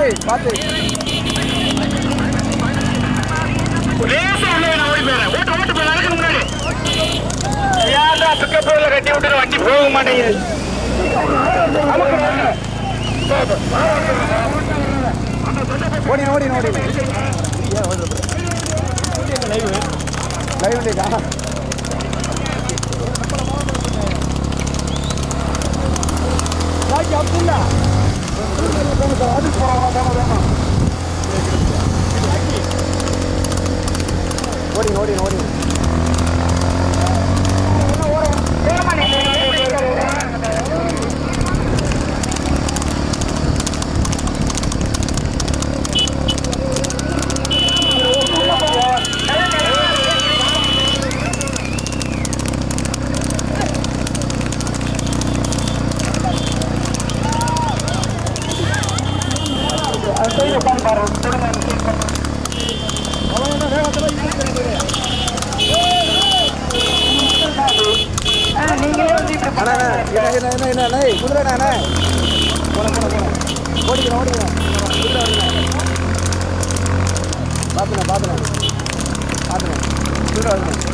டேய் பார்த்து லேசா உள்ள நான் ஓடி போயிடுறேன் ஓட்டு ஓட்டு போய் நடக்கு முன்னாடி ஏன்டா பிக்கப் ரோல கட்டி விட்டு வண்டி போக மாட்டேங்குது ஓடி ஓடி ஓடி லைவ் இல்லையா அப்துல்லா அது ஓடி ஓடி ஓடி அண்ணா அண்ணா, என்ன என்ன என்ன என்ன அண்ணா, ஏய், குதிரை அண்ணா, அண்ணா. போன போன போன ஓடிக்கிறேன் ஓடிக்கிறேன் குதிரை வருதுண்ணே. பாத்துண்ணே பாத்துண்ணே பாத்துண்ணே குதிரை வருதுண்ணே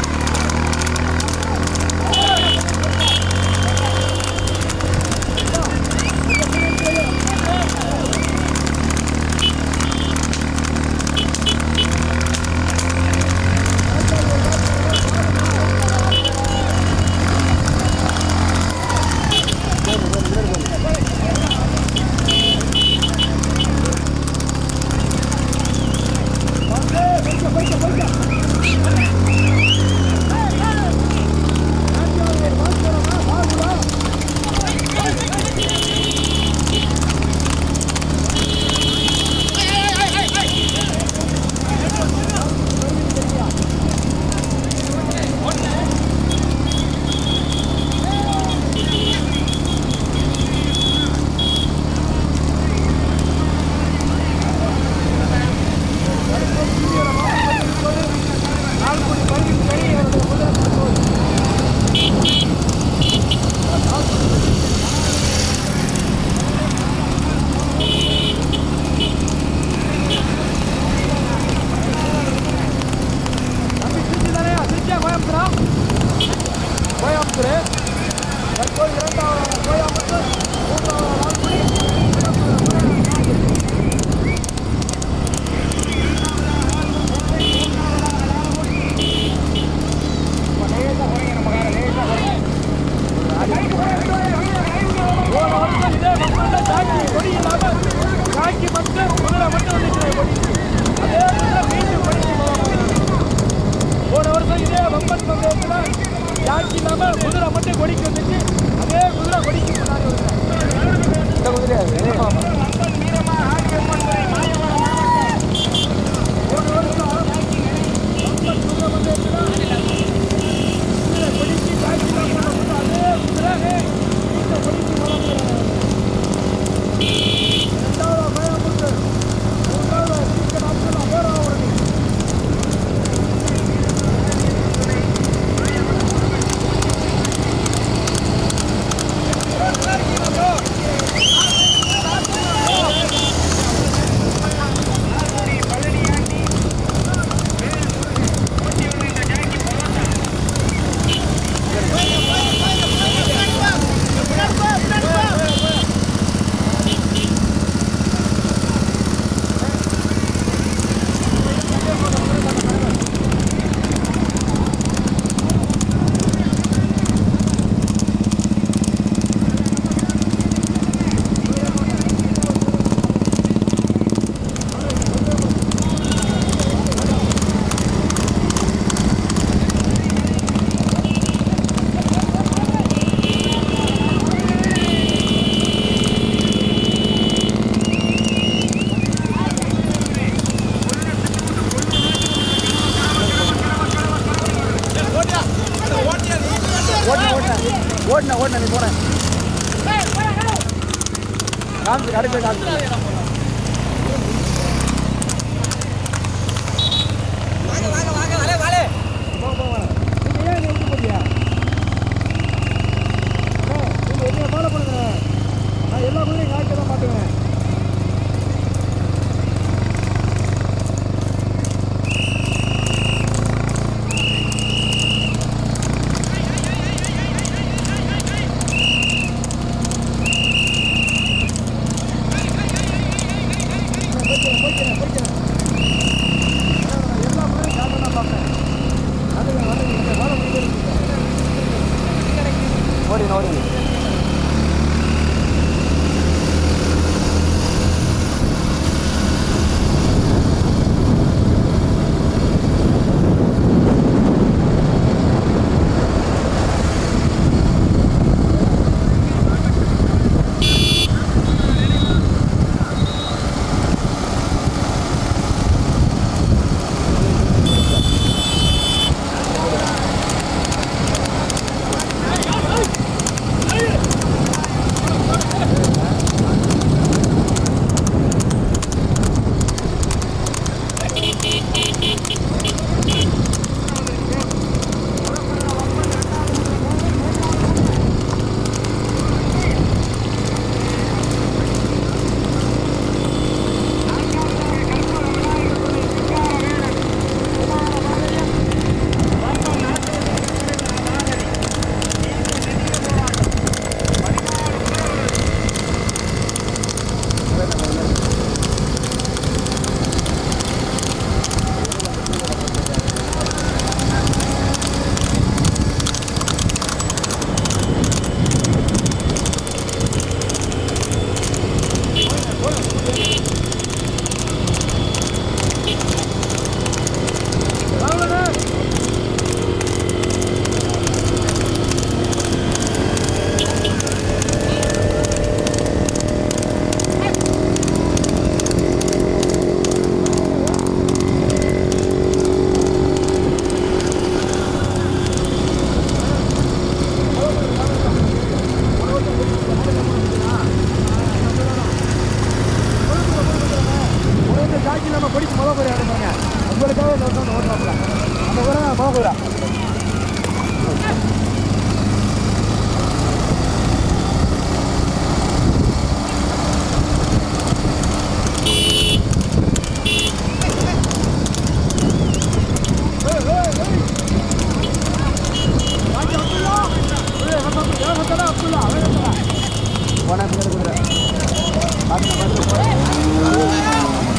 போன வருஷம் இதே வம்பன் பந்தயத்துல ஜாக்கி இல்லாம குதிரை மட்டும் கொடிக்கு வந்துச்சு அதே குதிரை கொடிக்கு முன்னாடி வருது. இந்த குதிரையா இது? போன வருஷம் வம்பன் குதிரை பந்தயத்துல குதிரை கொடிக்கு ஜாக்கி இல்லாம கொண்டு வந்து அதே குதிரை இந்த கொடிக்கு வளர்ந்து ரெண்டாவது பயமுட்டு மூன்றாவது சீக்கிரம் நாட்கள் அபோரா வருது ஓட்டுன ஓட்டுன ஓட்டுன ஓட்டுன நீ போன காமிச்சு கடைசி காமிச்சு நீங்க ஏன் இங்க விட்டு போறீங்க? அண்ணே, நீங்க என்னைய follow பண்ணுங்க. நான் எல்லா குதிரையும் காய்க்க தான் மாட்டுவேன். போய்க்கிறேன் போய்க்கிறேன் போய்க்கிறேன் எல்லா முறையும் காட்ட தான் பார்ப்பேன் வந்துங்க வந்துங்க இங்கே வர முடியாது ஓடிங்க ஓடிங்க இந்த ஜாக்கி நம்ம படிச்சு முத போய் பாருங்க உங்களுக்காக இந்த வருஷம் ஓட்டுறாப்புல அந்த ஊரை நான் முத போயிடா போனா பின்னாடி குதிரை பார்த்து பார்த்து போகிறேன்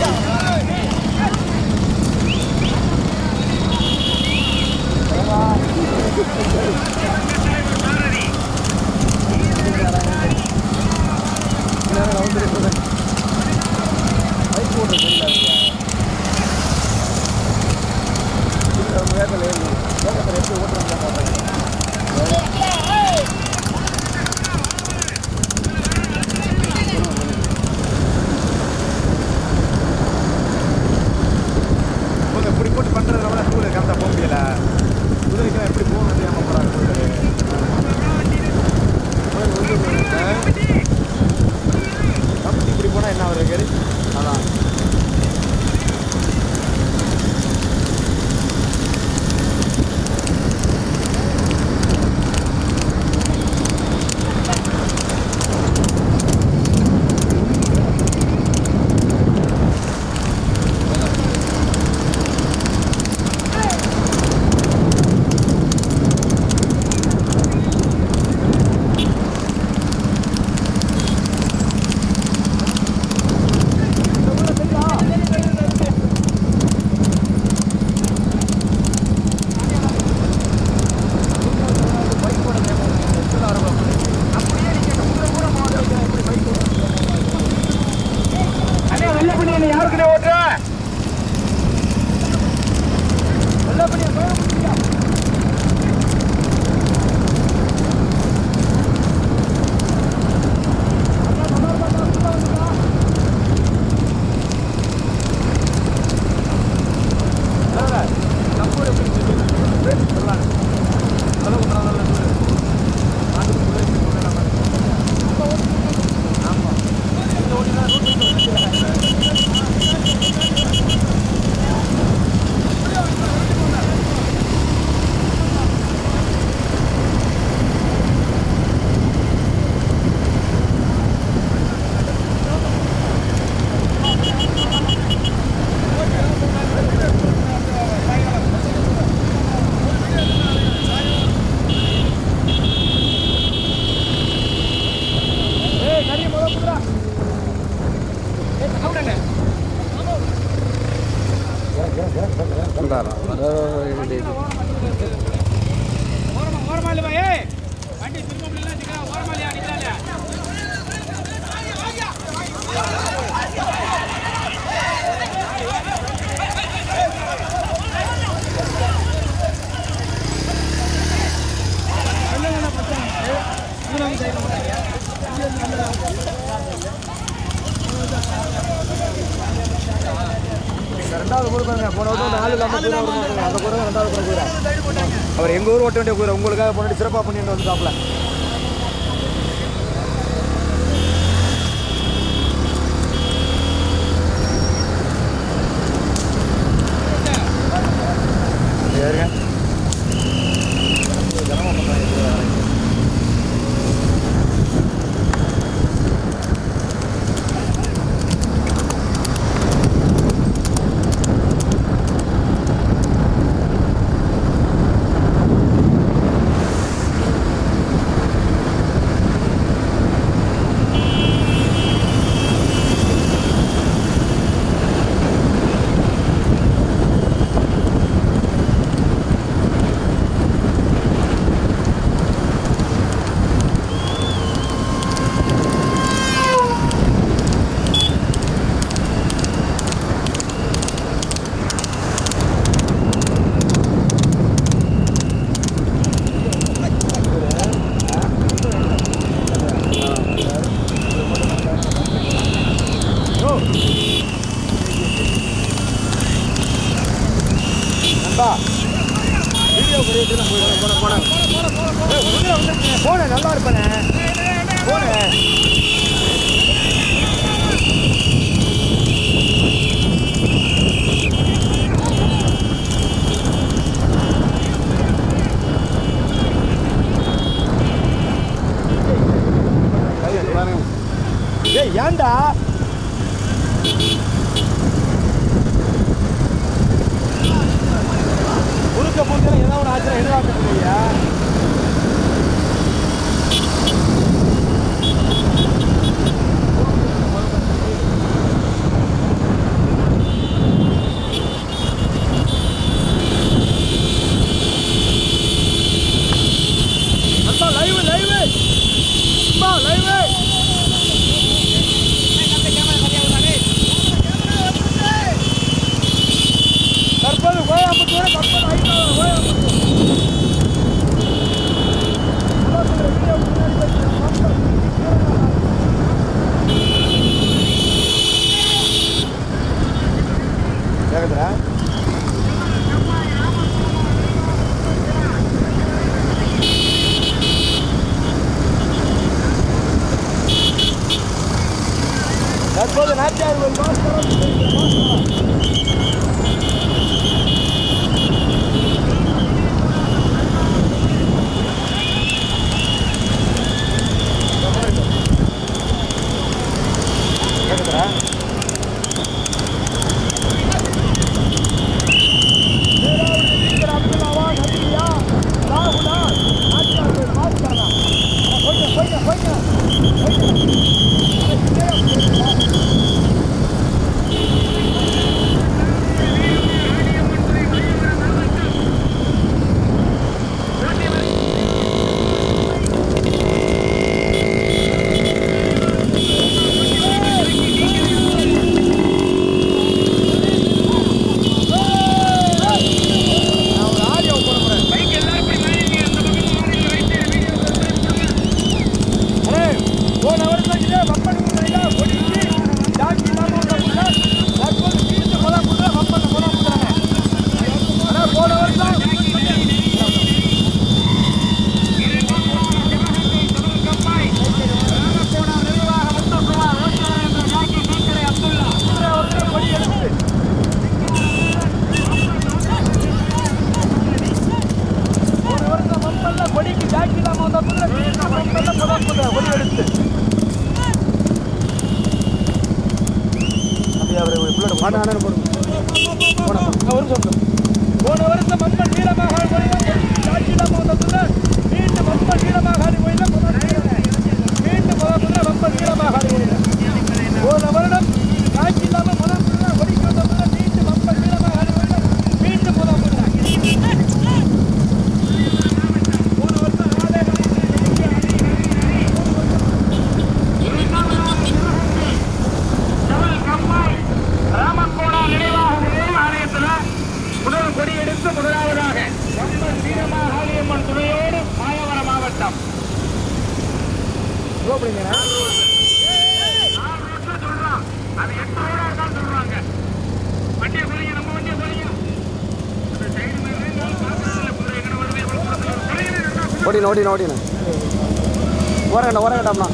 இப்படி போட்டு பண்ணுறதுனால ஸ்கூலில் கரெக்டாக போக முடியல குதிரைக்கு எப்படி போகணும் தெரியாமல் போகிறாங்க கம்பெனி இப்படி போனால் என்ன ஆகுது கேடு அதான் அண்ணே வெள்ள பண்ணி என்ன யாருக்குனே ஓட்டுற ஆ சொல்கிறாரா ஓரமா ஓரமா இல்ல பாய் வண்டி திரும்ப முடியல நிக்கிறா ஓரமா இல்லையா நிக்கறானே ரெண்டாவது கூட பாருங்க போன வருஷம் நாலு இல்லாமல் கூட வருவாங்க அந்த கூட ரெண்டாவது கூட கூட அவர் எங்கள் ஊர் ஓட்ட வேண்டிய கூட உங்களுக்காக முன்னாடி சிறப்பாக பண்ணிட்டு வந்துட்டாப்ல சரிங்க நண்பா வீடியோ பண்ணிட்டு நான் போனேன் போனேன் போனேன் போனேன் நல்லா இருப்பேனே போனேன் ஏய் ஏன்டா குறுக்க போட்டு ஏதாவது ஒரு ஆச்சரியம் எதிர்பார்க்கலையா லைவ் லைவ் லைவ் தற்போது கோயம்புத்தூர் தற்போது ஐந்தாவது கோயம்புத்தூர் கேக்குதுடா தற்போது நாட்டியார் ஒரு மாஸ்டர் கேக்குதுடா போன வருஷம் இதே வப்பன் முறையில ஒடிச்சு ஜாக்கி இல்லாம விட்டவங்க தற்போது வீட்டு கொலை கொடுற வப்பன் கொலை கொடுறாங்க ஆனா போன வருஷம் கொடி எடுத்து ஒரு வருஷம் வம்பல்ல கொடிக்கு ஜாக்கி இல்லாம வந்த புள்ள வீட்டு வம்பல்ல கொலை கொடுற கொடி எடுத்து அப்படியே அவரை பிள்ளை பாட்டு ஆனு போடுங்க ஒரு நிமிஷம் போன வருஷம் மம்பல் நீளமாக ஜாக்கி இல்லாம வந்த புள்ள வீட்டு வம்பல் நீளமாக ஆடி போயில வீட்டு முதல்ல வம்பல் நீளமாக ஆடி போயில போன வருடம் காட்சி இல்லாம முதல் கொடிக்கு வந்த புள்ள வீட்டு வம்பல் நீளமாக ஆடி போயில வீட்டு ஓடின ஓடின ஓடின ஓரங்கண்ணா ஓரங்கட்டாம்ண்ணா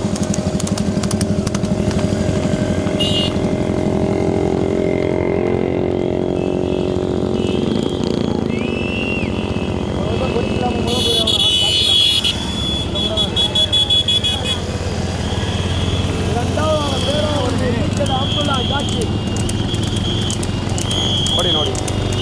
ஓடின ஓடி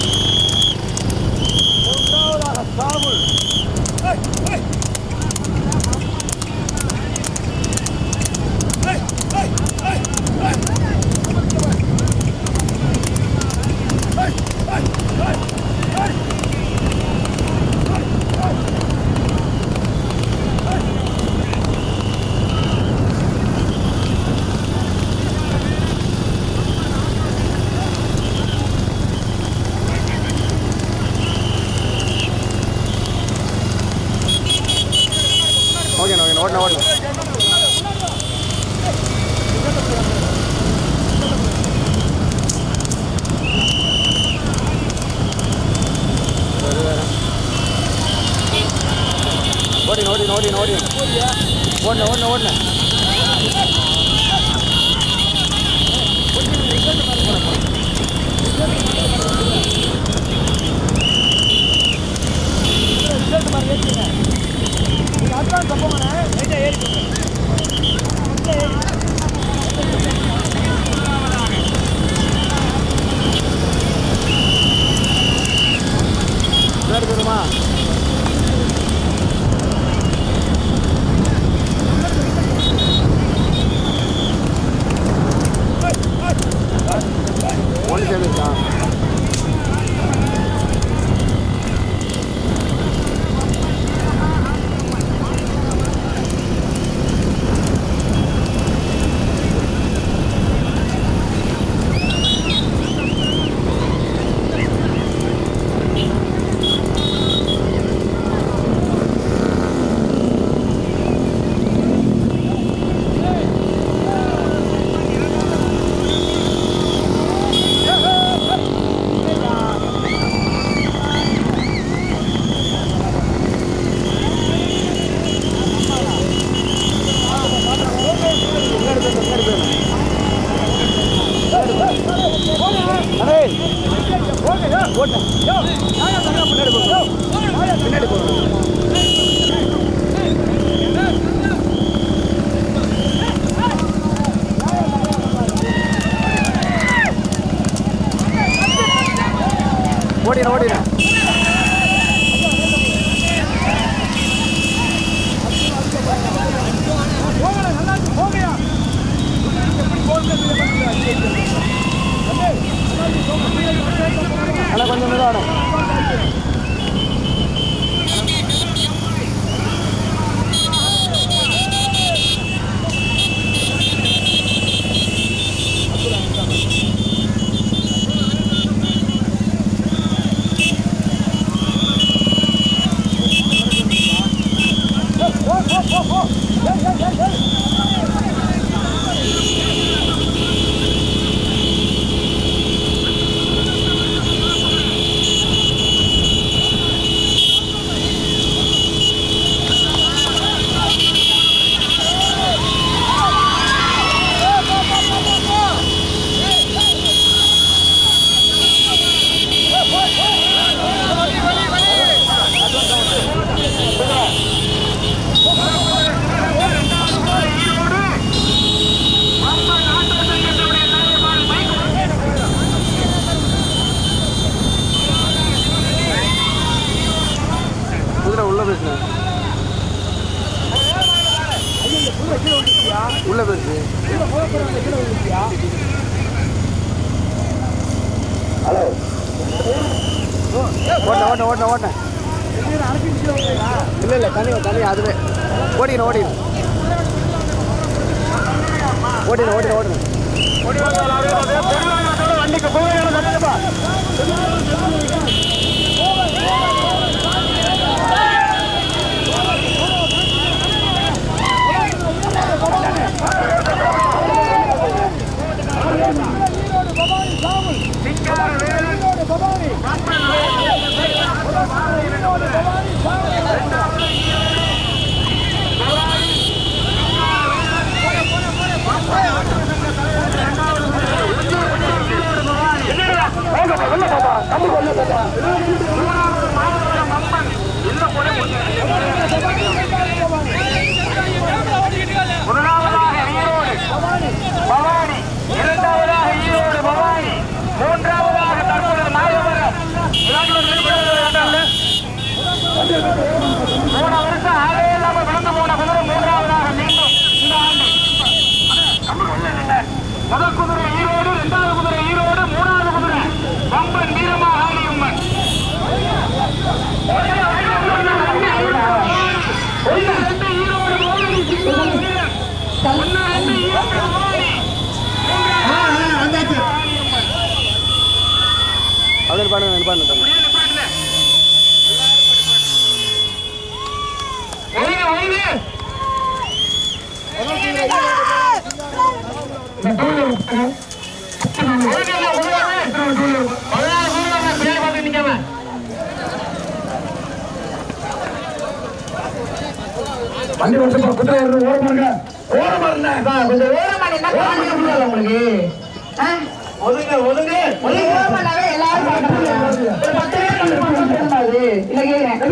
ஓகேண்ணா ஓகேண்ணா ஓடணும் ஓடணும் ஓடின ஓடின ஓடின ஓடின ஓடணும் ஓடணும் ஓடணும் பேர் தெரியுமா ஒன்று சேர்ந்துச்சா பின்னாடி போகணும் ஓடின ஓடின அண்ணா கொஞ்சம் மெதுவாக குதிரை உள்ள பேசுனேன் உள்ள பேசு ஓட்ட ஓட்ட ஓட்ட ஓட்ட இல்லை இல்லை தனி தனி அதுவே ஓடின ஓடின ஓடின ஓடின ஓடின வண்டிக்கு போக பவானி ஒழுங்கா, ஒழுங்காவே. பதினாறு ஊர்ல பின்னாடி பார்த்து நிக்காம வண்டி வருஷமா குதிரை ஏறுறது ஓரமா இருங்க ஓரமா இருங்க கொஞ்சம் ஓரமா நின்னா கால் முடியல உங்களுக்கு ஆ? ஒதுங்க ஒதுங்க நீங்க ஓரமானாவே எல்லாரும் பார்க்கறாங்க. ஒரு பத்து பேர் வந்து பார்த்தா போதுமா அது? இல்ல கேக்குறேன்